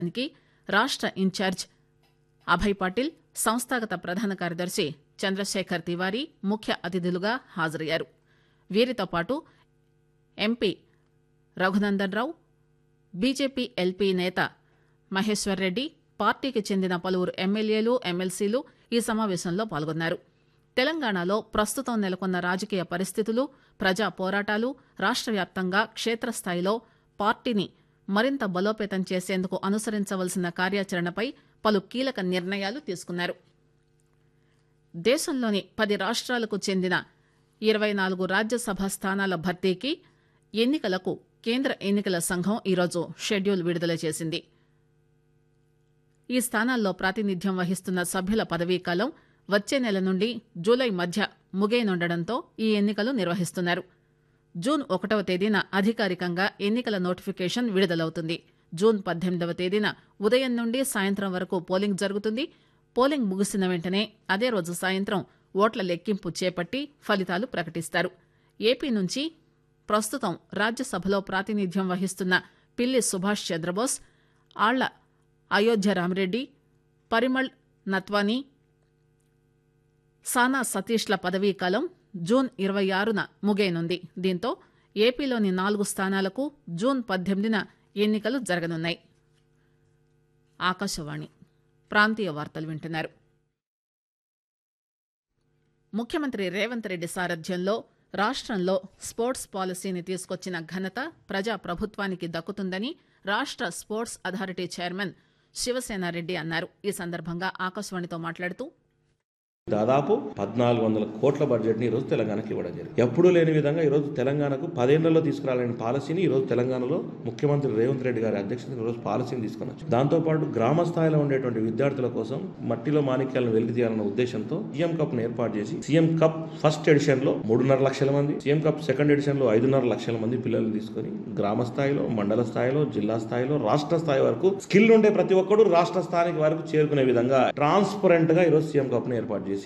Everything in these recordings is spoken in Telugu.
నికి రాష్ట ఇన్ఛార్జ్ అభయ్ పాటిల్ సంస్థాగత ప్రధాన కార్యదర్శి చంద్రశేఖర్ తివారీ ముఖ్య అతిథులుగా హాజరయ్యారు వీరితో పాటు MP Raghunandan Rao BJP LP నేత మహేశ్వర్ రెడ్డి పార్టీకి చెందిన పలువురు ఎమ్మెల్యేలు ఎమ్మెల్సీలు ఈ సమావేశంలో పాల్గొన్నారు తెలంగాణలో ప్రస్తుతం నెలకొన్న రాజకీయ పరిస్థితులు ప్రజా పోరాటాలు రాష్ట వ్యాప్తంగా క్షేత్రస్థాయిలో పార్టీని మరింత బలోపేతం చేసేందుకు అనుసరించవలసిన కార్యాచరణపై పలు కీలక నిర్ణయాలు తీసుకున్నారు దేశంలోని పది రాష్ట్రాలకు చెందిన ఇరవై నాలుగు రాజ్యసభ స్థానాల భర్తీకి ఎన్నికలకు కేంద్ర ఎన్నికల సంఘం ఈరోజు షెడ్యూల్ విడుదల చేసింది ఈ స్థానాల్లో ప్రాతినిధ్యం వహిస్తున్న సభ్యుల పదవీకాలం వచ్చే నెల నుండి జూలై మధ్య ముగియనుండటంతో ఈ ఎన్నికలు నిర్వహిస్తున్నారు జూన్ ఒకటవ తేదీన అధికారికంగా ఎన్నికల నోటిఫికేషన్ విడుదలవుతుంది జూన్ పద్దెనిమిదవ తేదీన ఉదయం నుండి సాయంత్రం వరకు పోలింగ్ జరుగుతుంది పోలింగ్ ముగిసిన వెంటనే అదే రోజు సాయంత్రం ఓట్ల లెక్కింపు చేపట్టి ఫలితాలు ప్రకటిస్తారు ఏపీ నుంచి ప్రస్తుతం రాజ్యసభలో ప్రాతినిధ్యం వహిస్తున్న పిల్లి సుభాష్ చంద్రబోస్ ఆళ్ల అయోధ్య రామిరెడ్డి పరిమళ్ నత్వానీ సానా సతీష్ల పదవీకాలం జూన్ ఇరవై ఆరున ముగియనుంది దీంతో ఏపీలోని నాలుగు స్థానాలకు జూన్ పద్దెనిమిదిన ఎన్నికలు జరగనున్నాయి ఆకాశవాణి ప్రాంతీయ వార్తలు వింటున్నారు ముఖ్యమంత్రి రేవంత్ రెడ్డి సారథ్యంలో రాష్ట్రంలో స్పోర్ట్స్ పాలసీని తీసుకొచ్చిన ఘనత ప్రజా ప్రభుత్వానికి దక్కుతుందని రాష్ట్ర స్పోర్ట్స్ అథారిటీ చైర్మన్ శివసేనారెడ్డి అన్నారు ఈ సందర్భంగా ఆకాశవాణితో మాట్లాడుతూ దాదాపు పద్నాలుగు వందల కోట్ల బడ్జెట్ ని ఈరోజు తెలంగాణకి ఇవ్వడం జరిగింది ఎప్పుడూ లేని విధంగా ఈరోజు తెలంగాణకు పదేళ్లలో తీసుకురాలని పాలసీని ఈరోజు తెలంగాణలో ముఖ్యమంత్రి రేవంత్ రెడ్డి గారి అధ్యక్షతన ఈరోజు పాలసీని తీసుకొని వచ్చారు దాంతోపాటు గ్రామ స్థాయిలో ఉండేటువంటి విద్యార్థుల కోసం మట్టిలో మాణిక్యాలను వెలికి తీయాలన్న ఉద్దేశంతో సీఎం కప్ ను ఏర్పాటు చేసి సీఎం కప్ ఫస్ట్ ఎడిషన్ లో మూడున్నర లక్షల మంది సీఎం కప్ సెకండ్ ఎడిషన్ లో ఐదున్నర లక్షల మంది పిల్లల్ని తీసుకొని గ్రామ స్థాయిలో మండల స్థాయిలో జిల్లా స్థాయిలో రాష్ట్ర స్థాయి వరకు స్కిల్ ఉండే ప్రతి ఒక్కడు రాష్ట్ర స్థాయికి వరకు చేరుకునే విధంగా ట్రాన్స్పరెంట్ గా ఈరోజు సీఎం కప్ ను ఏర్పాటు చేసి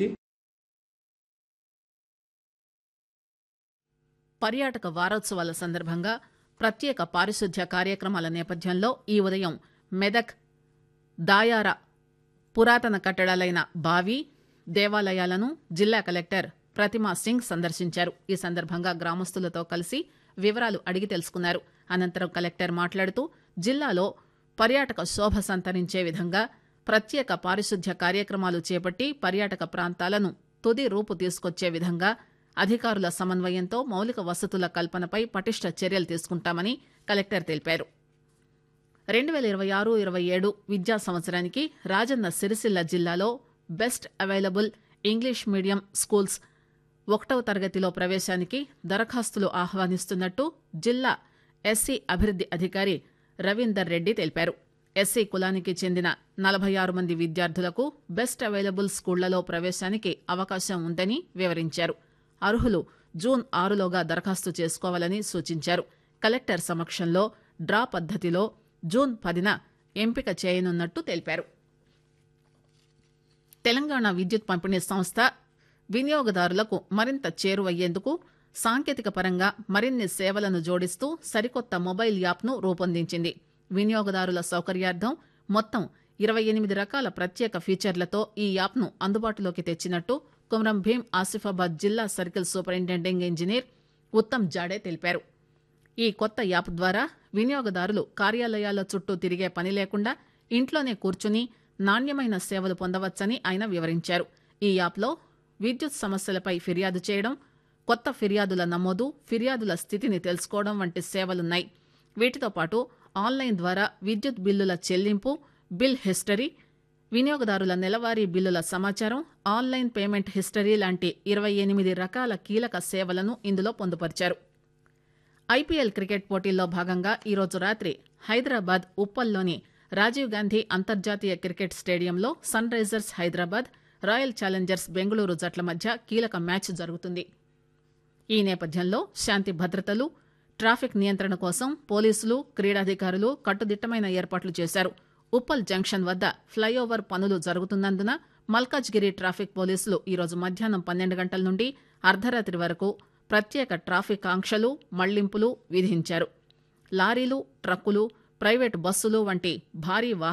పర్యాటక వారోత్సవాల సందర్భంగా ప్రత్యేక పారిశుద్ధ్య కార్యక్రమాల నేపథ్యంలో ఈ ఉదయం మెదక్ దాయార పురాతన కట్టడాలైన బావి దేవాలయాలను జిల్లా కలెక్టర్ ప్రతిమా సింగ్ సందర్శించారు ఈ సందర్భంగా గ్రామస్తులతో కలిసి వివరాలు అడిగి తెలుసుకున్నారు అనంతరం కలెక్టర్ మాట్లాడుతూ జిల్లాలో పర్యాటక శోభ సంతరించే విధంగా ప్రత్యేక పారిశుద్ధ్య కార్యక్రమాలు చేపట్టి పర్యాటక ప్రాంతాలను తుది రూపు తీసుకొచ్చే విధంగా అధికారుల సమన్వయంతో మౌలిక వసతుల కల్పనపై పటిష్ట చర్యలు తీసుకుంటామని కలెక్టర్ తెలిపారు రెండు వేల ఇరవై ఆరు ఇరవై ఏడు విద్యా సంవత్సరానికి రాజన్న సిరిసిల్ల జిల్లాలో best available English medium schools ఒకటవ తరగతిలో ప్రవేశానికి దరఖాస్తులు ఆహ్వానిస్తున్నట్టు జిల్లా ఎస్సీ అభివృద్ది అధికారి రవీందర్ రెడ్డి తెలిపారు ఎస్సీ కులానికి చెందిన నలభై ఆరు మంది విద్యార్థులకు బెస్ట్ అవైలబుల్ స్కూళ్లలో ప్రవేశానికి అవకాశం ఉందని వివరించారు అర్హులు జూన్ ఆరులోగా దరఖాస్తు చేసుకోవాలని సూచించారు కలెక్టర్ సమక్షంలో డ్రా పద్దతిలో జూన్ పదిన ఎంపిక చేయనున్నట్టు తెలిపారు తెలంగాణ విద్యుత్ పంపిణీ సంస్థ వినియోగదారులకు మరింత చేరువయ్యేందుకు సాంకేతిక పరంగా మరిన్ని సేవలను జోడిస్తూ సరికొత్త మొబైల్ యాప్ను రూపొందించింది వినియోగదారుల సౌకర్యార్థం మొత్తం ఇరవై ఎనిమిది రకాల ప్రత్యేక ఫీచర్లతో ఈ యాప్ను అందుబాటులోకి తెచ్చినట్టు కుమరం భీం ఆసిఫాబాద్ జిల్లా circle superintending engineer Uttam Jade తెలిపారు ఈ కొత్త యాప్ ద్వారా వినియోగదారులు కార్యాలయాల చుట్టూ తిరిగే పని లేకుండా ఇంట్లోనే కూర్చుని నాణ్యమైన సేవలు పొందవచ్చని ఆయన వివరించారు ఈ యాప్లో విద్యుత్ సమస్యలపై ఫిర్యాదు చేయడం కొత్త ఫిర్యాదుల నమోదు ఫిర్యాదుల స్థితిని తెలుసుకోవడం వంటి సేవలున్నాయి వీటితో పాటు ఆన్లైన్ ద్వారా విద్యుత్ బిల్లుల చెల్లింపు బిల్ హిస్టరీ వినియోగదారుల నెలవారీ బిల్లుల సమాచారం ఆన్లైన్ పేమెంట్ హిస్టరీ లాంటి ఇరవై ఎనిమిది రకాల కీలక సేవలను ఇందులో పొందుపరిచారు ఐపీఎల్ క్రికెట్ పోటీల్లో భాగంగా ఈరోజు రాత్రి హైదరాబాద్ ఉప్పల్లోని రాజీవ్ గాంధీ అంతర్జాతీయ క్రికెట్ స్టేడియంలో Sunrisers Hyderabad Royal Challengers Bengaluru జట్ల మధ్య కీలక మ్యాచ్ జరుగుతుంది ఈ నేపథ్యంలో శాంతి భద్రతలు ట్రాఫిక్ నియంత్రణ కోసం పోలీసులు క్రీడాధికారులు కట్టుదిట్టమైన ఏర్పాట్లు చేశారు ఉప్పల్ జంక్షన్ వద్ద ఫ్లైఓవర్ పనులు జరుగుతున్నందున మల్కాజ్గిరి ట్రాఫిక్ పోలీసులు ఈరోజు మధ్యాహ్నం పన్నెండు గంటల నుండి అర్ధరాత్రి వరకు ప్రత్యేక ట్రాఫిక్ ఆంక్షలు మళ్లింపులు విధించారు లారీలు ట్రక్కులు ప్రైవేటు బస్సులు వంటి భారీ